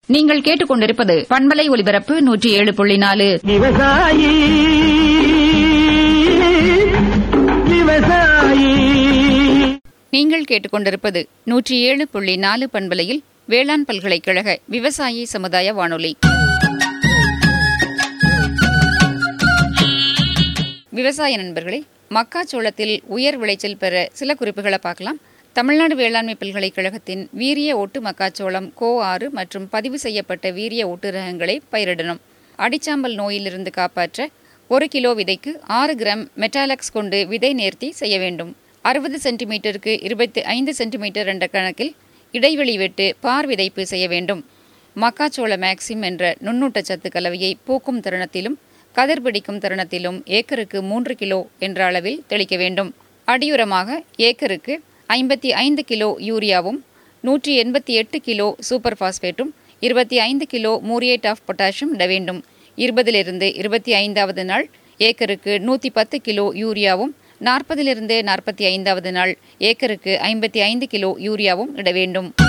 நீங்கள் கேட்டுக்கொண்டிருப்பது பண்பலை ஒலிபரப்பு நூற்றி ஏழு புள்ளி நாலு விவசாயி விவசாயி நீங்கள் கேட்டுக்கொண்டிருப்பது நூற்றி ஏழு புள்ளி நாலு பண்பலையில் வேளாண் பல்கலைக்கழக விவசாயி சமுதாய வானொலி விவசாய நண்பர்களே மக்காச்சோளத்தில் உயர் விளைச்சல் பெற சில குறிப்புகளை பார்க்கலாம் தமிழ்நாடு வேளாண்மை பல்கலைக்கழகத்தின் வீரிய ஒட்டு மக்காச்சோளம் கோ ஆறு மற்றும் பதிவு செய்யப்பட்ட வீரிய ஒட்டு ரகங்களை பயிரிடணும் அடிச்சாம்பல் நோயிலிருந்து காப்பாற்ற ஒரு கிலோ விதைக்கு ஆறு கிராம் மெட்டாலக்ஸ் கொண்டு விதை நேர்த்தி செய்ய வேண்டும் அறுபது சென்டிமீட்டருக்கு இருபத்தி ஐந்து சென்டிமீட்டர் என்ற கணக்கில் இடைவெளி விட்டு பார் விதைப்பு செய்ய வேண்டும் மக்காச்சோள மேக்சிம் என்ற நுண்ணூட்டச்சத்து கலவையை பூக்கும் தருணத்திலும் கதிர் பிடிக்கும் தருணத்திலும் ஏக்கருக்கு மூன்று கிலோ என்ற அளவில் தெளிக்க வேண்டும் அடியுரமாக ஏக்கருக்கு ஐம்பத்தி ஐந்து கிலோ யூரியாவும் நூற்றி எண்பத்தி எட்டு கிலோ சூப்பர் பாஸ்பேட்டும் இருபத்தி ஐந்து கிலோ மூரியேட் ஆஃப் பொட்டாசியம் இட வேண்டும் இருபதிலிருந்து இருபத்தி ஐந்தாவது நாள் ஏக்கருக்கு நூற்றி பத்து கிலோ யூரியாவும் நாற்பதிலிருந்து நாற்பத்தி ஐந்தாவது நாள் ஏக்கருக்கு ஐம்பத்தி ஐந்து கிலோ யூரியாவும் இட வேண்டும்